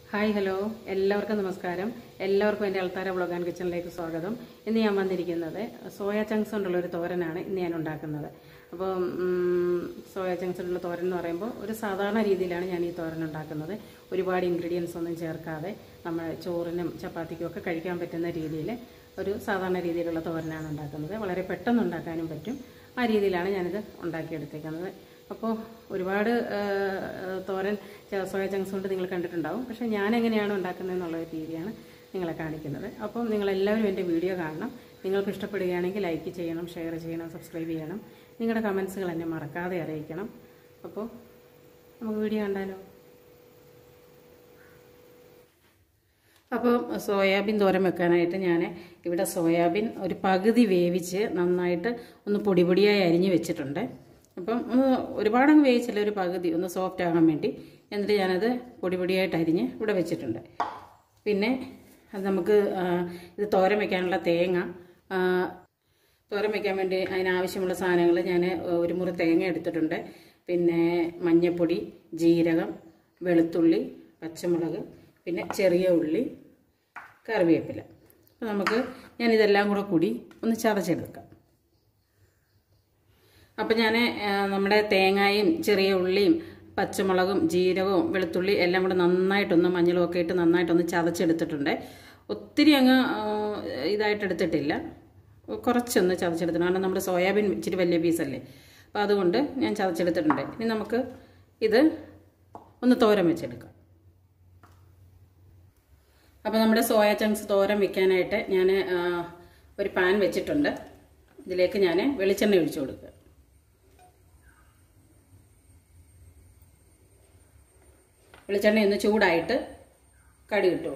hi hello എല്ലാവർക്കും നമസ്കാരം എല്ലാവർക്കും എൻ്റെ അൾത്താര വ്ളോഗ് ആൻഡ് കിച്ചണിലേക്ക് സ്വാഗതം ഇന്ന് ഞാൻ വന്നിരിക്കുന്നത് സോയ ചങ്ക്സ് കൊണ്ടുള്ള ഒരു തോരനാണ് ഇന്ന് ഞാൻ ഉണ്ടാക്കുന്നത് അപ്പോൾ സോയ ചങ്ക്സ് കൊണ്ടുള്ള തോരൻ എന്ന് പറയുമ്പോൾ ഒരു സാധാരണ രീതിയിലാണ് ഞാൻ ഈ തോരൻ ഉണ്ടാക്കുന്നത് ഒരുപാട് ഇൻഗ്രീഡിയൻസ് ഒന്നും ചേർക്കാതെ നമ്മൾ ചോറിനും ചപ്പാത്തിക്കും ഒക്കെ കഴിക്കാൻ പറ്റുന്ന രീതിയിൽ ഒരു സാധാരണ രീതിയിലുള്ള തോരനാണ് ഉണ്ടാക്കുന്നത് വളരെ പെട്ടെന്ന് ഉണ്ടാക്കാനും പറ്റും ആ രീതിയിലാണ് ഞാനിത് ഉണ്ടാക്കിയെടുത്തേക്കുന്നത് അപ്പോൾ ഒരുപാട് ആ, തോരൻ ച- സോയ ചങ്ക്സ് കൊണ്ട് നിങ്ങൾ കണ്ടിട്ടുണ്ടാവും പക്ഷേ ഞാൻ എങ്ങനെയാണ് ഉണ്ടാക്കുന്നത് എന്നുള്ള ഒരു രീതിയാണ് നിങ്ങളെ കാണിക്കുന്നത് അപ്പം നിങ്ങളെല്ലാവരും എൻ്റെ വീഡിയോ കാണണം നിങ്ങൾക്ക് ഇഷ്ടപ്പെടുകയാണെങ്കിൽ ലൈക്ക് ചെയ്യണം ഷെയർ ചെയ്യണം സബ്സ്ക്രൈബ് ചെയ്യണം നിങ്ങളുടെ കമൻസുകൾ എന്നെ മറക്കാതെ അറിയിക്കണം അപ്പോൾ നമുക്ക് വീഡിയോ കണ്ടാലോ അപ്പോൾ സോയാബീൻ തോരൻ വെക്കാനായിട്ട് ഞാൻ ഇവിടെ സോയാബീൻ ഒരു പകുതി വേവിച്ച് നന്നായിട്ട് ഒന്ന് പൊടി പൊടിയായി അരിഞ്ഞ് വെച്ചിട്ടുണ്ട് അപ്പം ഒന്ന് ഒരുപാടങ്ങ് വേവിച്ചില്ല ഒരു പകുതി ഒന്ന് സോഫ്റ്റ് ആകാൻ വേണ്ടി എന്നിട്ട് ഞാനത് പൊടി പൊടിയായിട്ട് അരിഞ്ഞ് ഇവിടെ വെച്ചിട്ടുണ്ട് പിന്നെ അത് നമുക്ക് ആ, ഇത് തോരൻ വെക്കാനുള്ള തേങ്ങ ആ, തോരൻ വെക്കാൻ വേണ്ടി അതിനാവശ്യമുള്ള സാധനങ്ങൾ ഞാൻ ഒരു മുറി തേങ്ങ എടുത്തിട്ടുണ്ട് പിന്നെ മഞ്ഞൾപ്പൊടി ജീരകം വെളുത്തുള്ളി പച്ചമുളക് പിന്നെ ചെറിയ ഉള്ളി കറിവേപ്പില അപ്പോൾ നമുക്ക് ഞാനിതെല്ലാം കൂടെ കൂടി ഒന്ന് ചതച്ചെടുക്കാം അപ്പം ഞാൻ നമ്മുടെ തേങ്ങയും ചെറിയ ഉള്ളിയും പച്ചമുളകും ജീരകവും വെളുത്തുള്ളി എല്ലാം കൂടെ നന്നായിട്ടൊന്ന് മഞ്ഞളും ഒക്കെ ഇട്ട് നന്നായിട്ടൊന്ന് ചതച്ചെടുത്തിട്ടുണ്ട് ഒത്തിരി അങ്ങ് ആ, ഇതായിട്ട് എടുത്തിട്ടില്ല കുറച്ചൊന്ന് ചതച്ചെടുത്തിട്ടുണ്ട് കാരണം നമ്മുടെ സോയാബീൻ ഇച്ചിരി വലിയ പീസല്ലേ അപ്പോൾ അതുകൊണ്ട് ഞാൻ ചതച്ചെടുത്തിട്ടുണ്ട് ഇനി നമുക്ക് ഇത് ഒന്ന് തോരൻ വെച്ചെടുക്കാം അപ്പോൾ നമ്മുടെ സോയ ചങ്ക്സ് തോരൻ വെക്കാനായിട്ട് ഞാൻ ഒരു പാൻ വെച്ചിട്ടുണ്ട് ഇതിലേക്ക് ഞാൻ വെളിച്ചെണ്ണ ഒഴിച്ചു കൊടുക്കുക വെളിച്ചെണ്ണ ഒന്ന് ചൂടായിട്ട് കടി ഇട്ടു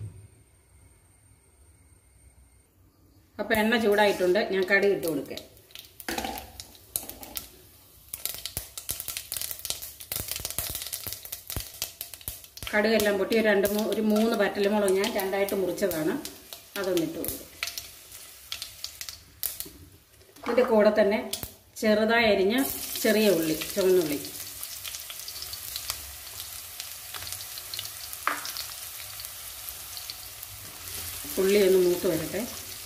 അപ്പോൾ എണ്ണ ചൂടായിട്ടുണ്ട് ഞാൻ കടി ഇട്ട് കൊടുക്കാം കടുകെല്ലാം പൊട്ടി ഒരു രണ്ട് മൂ ഒരു മൂന്ന് പറ്റലുമുളക് ഞാൻ രണ്ടായിട്ട് മുറിച്ചതാണ് അതൊന്നിട്ട് കൊടുക്കും ഇതിൻ്റെ കൂടെ തന്നെ ചെറുതായി അരിഞ്ഞ ചെറിയ ഉള്ളി ചുവന്നുള്ളി ഉള്ളി ഒന്ന് മൂത്ത് വരട്ടെ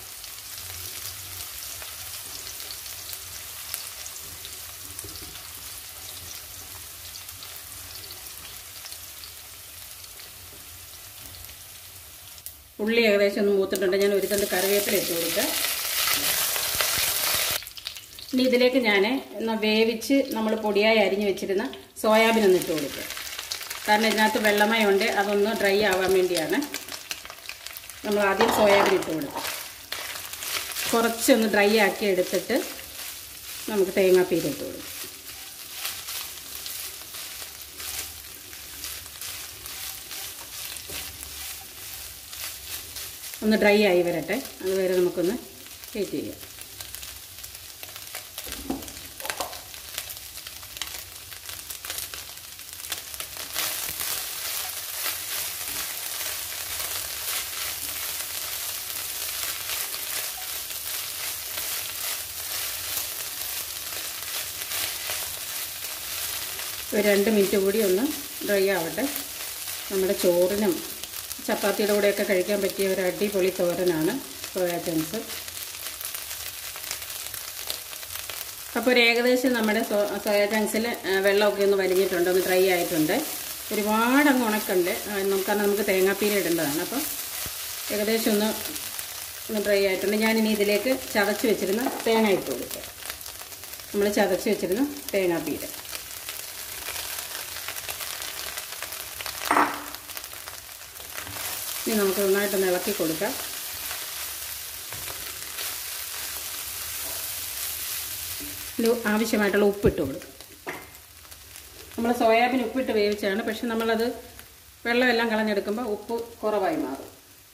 ഉള്ളി ഏകദേശം ഒന്ന് മൂത്തിട്ടുണ്ട് ഞാൻ ഒരു തണ്ട് കറിവേപ്പില ഇട്ട് കൊടുക്കുക ഇനി ഇതിലേക്ക് ഞാൻ ഒന്ന് വേവിച്ച് നമ്മൾ പൊടിയായി അരിഞ്ഞ് വെച്ചിരുന്ന സോയാബീൻ ഒന്ന് ഇട്ട് കൊടുക്കുക കാരണം ഇതിനകത്ത് വെള്ളമയമുണ്ട് അതൊന്ന് ഡ്രൈ ആവാൻ വേണ്ടിയാണ് നമ്മൾ ആദ്യം സോയാബീൻ ഇട്ട് കൊടുക്കുക കുറച്ചൊന്ന് ഡ്രൈ ആക്കി എടുത്തിട്ട് നമുക്ക് തേങ്ങാപ്പീര് ഇട്ട് കൊടുക്കും ഒന്ന് ഡ്രൈ ആയി വരട്ടെ അതുവരെ നമുക്കൊന്ന് വെയിറ്റ് ചെയ്യാം ഒരു രണ്ട് മിനിറ്റ് കൂടി ഒന്ന് ഡ്രൈ ആവട്ടെ നമ്മുടെ ചോറിനും ചപ്പാത്തിയുടെ കൂടെയൊക്കെ കഴിക്കാൻ പറ്റിയ ഒരു അടിപൊളി തോരനാണ് സോയാ ചങ്ക്സ് അപ്പോൾ ഒരു ഏകദേശം നമ്മുടെ സോ സോയാ ചങ്ക്സിൽ വെള്ളമൊക്കെ ഒന്ന് വലിഞ്ഞിട്ടുണ്ട് ഒന്ന് ഡ്രൈ ആയിട്ടുണ്ട് ഒരുപാട് അങ്ങ് ഉണക്കുണ്ട് ആ, നമുക്ക് കാരണം നമുക്ക് തേങ്ങാപ്പീര ഇടേണ്ടതാണ് അപ്പം ഏകദേശം ഒന്ന് ഒന്ന് ഡ്രൈ ആയിട്ടുണ്ട് ഞാനിനി ഇതിലേക്ക് ചതച്ച് വെച്ചിരുന്ന തേങ്ങ ഇട്ട് കൊടുക്കാം നമ്മൾ ചതച്ച് വെച്ചിരുന്ന തേങ്ങാപ്പീര ഇനി നമുക്ക് നന്നായിട്ടൊന്ന് ഇളക്കി കൊടുക്കാം ഇതിൽ ആവശ്യമായിട്ടുള്ള ഉപ്പിട്ട് കൊടുക്കും നമ്മൾ സോയാബീൻ ഉപ്പിട്ട് വേവിച്ചാണ് പക്ഷെ നമ്മളത് വെള്ളമെല്ലാം കളഞ്ഞെടുക്കുമ്പോൾ ഉപ്പ് കുറവായി മാറും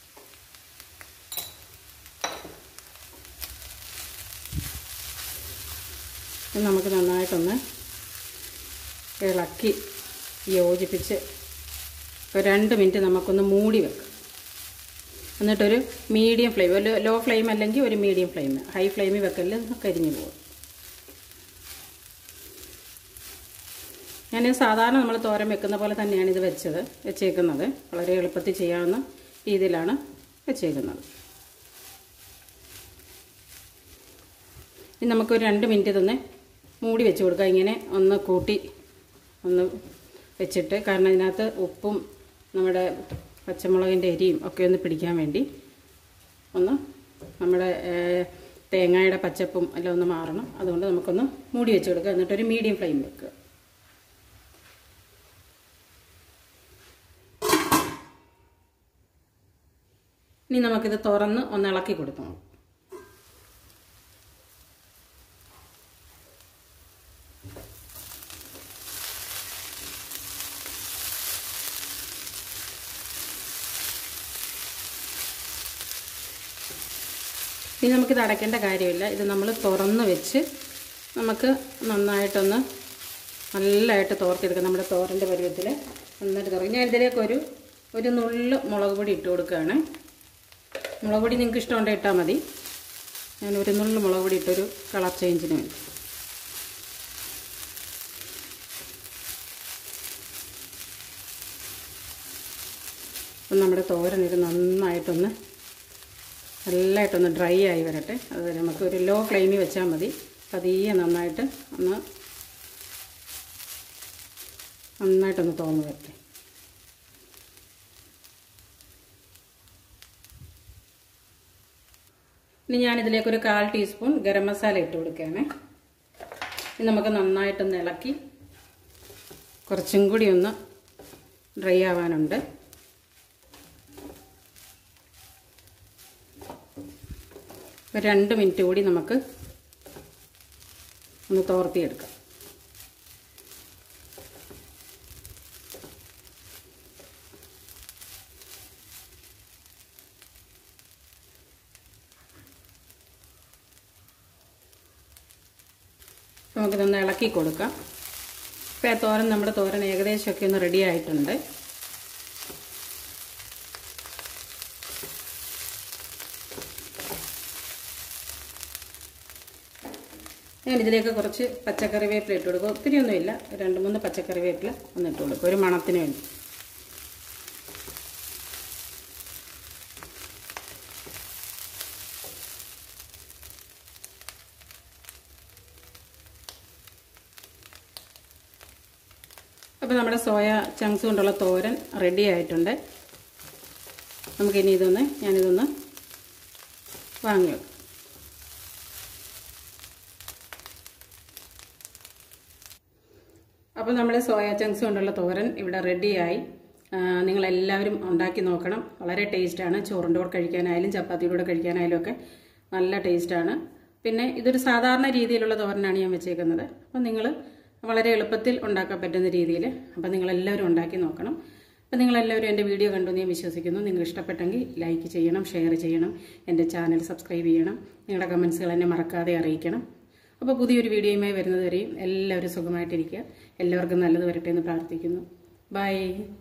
ഇത് നമുക്ക് നന്നായിട്ടൊന്ന് ഇളക്കി യോജിപ്പിച്ച് ഒരു രണ്ട് മിനിറ്റ് നമുക്കൊന്ന് മൂടി വെക്കാം എന്നിട്ടൊരു മീഡിയം ഫ്ലെയിം ഒരു ലോ ഫ്ലെയിം അല്ലെങ്കിൽ ഒരു മീഡിയം ഫ്ലെയിം ഹൈ ഫ്ലെയിമിൽ വെക്കല് കരിഞ്ഞു പോകും ഞാൻ സാധാരണ നമ്മൾ തോരൻ വെക്കുന്ന പോലെ തന്നെയാണ് ഇത് വെച്ചത് വെച്ചേക്കുന്നത് വളരെ എളുപ്പത്തിൽ ചെയ്യാവുന്ന രീതിയിലാണ് വെച്ചേക്കുന്നത് ഇനി നമുക്കൊരു രണ്ട് മിനിറ്റ് തന്നെ മൂടി വെച്ച് കൊടുക്കുക ഇങ്ങനെ ഒന്ന് കൂട്ടി ഒന്ന് വെച്ചിട്ട് കാരണം ഇതിനകത്ത് ഉപ്പും നമ്മുടെ പച്ചമുളകിൻ്റെ എരിയും ഒക്കെ ഒന്ന് പിടിക്കാൻ വേണ്ടി ഒന്ന് നമ്മുടെ ഏഹ്, തേങ്ങയുടെ പച്ചപ്പും എല്ലാം ഒന്ന് മാറണം അതുകൊണ്ട് നമുക്കൊന്ന് മൂടി വെച്ച് കൊടുക്കുക എന്നിട്ടൊരു മീഡിയം ഫ്ലെയിം വെക്കുക ഇനി നമുക്കിത് തുറന്ന് ഒന്ന് ഇളക്കി കൊടുത്തു നോക്കാം ഇനി നമുക്കിത് അടയ്ക്കേണ്ട കാര്യമില്ല ഇത് നമ്മൾ തുറന്ന് വെച്ച് നമുക്ക് നന്നായിട്ടൊന്ന് നല്ലതായിട്ട് തോർത്തെടുക്കാം നമ്മുടെ തോരൻ്റെ പരുവത്തിൽ നന്നായിട്ട് തുറക്കും ഞാൻ ഇതിലേക്ക് ഒരു ഒരു നുള്ള് മുളക് പൊടി ഇട്ട് കൊടുക്കുകയാണ് മുളക് പൊടി നിങ്ങൾക്ക് ഇഷ്ടമുണ്ടെങ്കിൽ ഇട്ടാൽ മതി ഞാൻ ഒരു നുള്ള് മുളക് പൊടി ഇട്ടൊരു കളർ ചേഞ്ചിന് വേണ്ടി അപ്പം നമ്മുടെ തോരൻ ഇത് നന്നായിട്ടൊന്ന് നല്ലതായിട്ടൊന്ന് ഡ്രൈ ആയി വരട്ടെ അത് നമുക്ക് ഒരു ലോ ഫ്ലെയിമിൽ വെച്ചാൽ മതി പതിയെ നന്നായിട്ട് ഒന്ന് നന്നായിട്ടൊന്ന് തോന്നു വരട്ടെ ഇനി ഞാനിതിലേക്ക് ഒരു കാൽ ടീസ്പൂൺ ഗരം മസാല ഇട്ട് കൊടുക്കുകയാണ് ഇനി നമുക്ക് നന്നായിട്ടൊന്ന് ഇളക്കി കുറച്ചും കൂടി ഒന്ന് ഡ്രൈ ആവാനുണ്ട് ഒരു രണ്ട് മിനിറ്റ് കൂടി നമുക്ക് ഒന്ന് തോർത്തിയെടുക്കാം നമുക്കിതൊന്ന് ഇളക്കി കൊടുക്കാം ഇപ്പം ആ തോരൻ നമ്മുടെ തോരൻ ഏകദേശമൊക്കെ ഒന്ന് റെഡി ആയിട്ടുണ്ട് ഞാൻ ഇതിലേക്ക് കുറച്ച് പച്ചക്കറി വേപ്പില ഇട്ട് കൊടുക്കും ഒത്തിരി ഒന്നുമില്ല രണ്ട് മൂന്ന് പച്ചക്കറി വേപ്പില ഒന്ന് ഇട്ട് കൊടുക്കും ഒരു മണത്തിന് വേണ്ടി അപ്പോൾ നമ്മുടെ സോയ ചങ്ക്സ് കൊണ്ടുള്ള തോരൻ റെഡി ആയിട്ടുണ്ട് നമുക്കിനി ഇതൊന്ന് ഞാനിതൊന്ന് വാങ്ങി വെക്കാം അപ്പോൾ നമ്മുടെ സോയ ചങ്ക്സ് കൊണ്ടുള്ള തോരൻ ഇവിടെ റെഡിയായി നിങ്ങളെല്ലാവരും ഉണ്ടാക്കി നോക്കണം വളരെ ടേസ്റ്റാണ് ചോറിൻ്റെ കൂടെ കഴിക്കാനായാലും ചപ്പാത്തിയുടെ കൂടെ കഴിക്കാനായാലും ഒക്കെ നല്ല ടേസ്റ്റാണ് പിന്നെ ഇതൊരു സാധാരണ രീതിയിലുള്ള തോരനാണ് ഞാൻ വെച്ചേക്കുന്നത് അപ്പോൾ നിങ്ങൾ വളരെ എളുപ്പത്തിൽ ഉണ്ടാക്കാൻ പറ്റുന്ന രീതിയിൽ അപ്പോൾ നിങ്ങളെല്ലാവരും ഉണ്ടാക്കി നോക്കണം അപ്പോൾ നിങ്ങളെല്ലാവരും എൻ്റെ വീഡിയോ കണ്ടു എന്ന് ഞാൻ വിശ്വസിക്കുന്നു നിങ്ങൾ ഇഷ്ടപ്പെട്ടെങ്കിൽ ലൈക്ക് ചെയ്യണം ഷെയർ ചെയ്യണം എൻ്റെ ചാനൽ സബ്സ്ക്രൈബ് ചെയ്യണം നിങ്ങളുടെ കമൻസുകൾ എന്നെ മറക്കാതെ അറിയിക്കണം അപ്പോൾ പുതിയൊരു വീഡിയോയുമായി വരുന്നതുവരെയും എല്ലാവരും സുഖമായിട്ടിരിക്കുക എല്ലാവർക്കും നല്ലത് വരട്ടെ എന്ന് പ്രാർത്ഥിക്കുന്നു ബൈ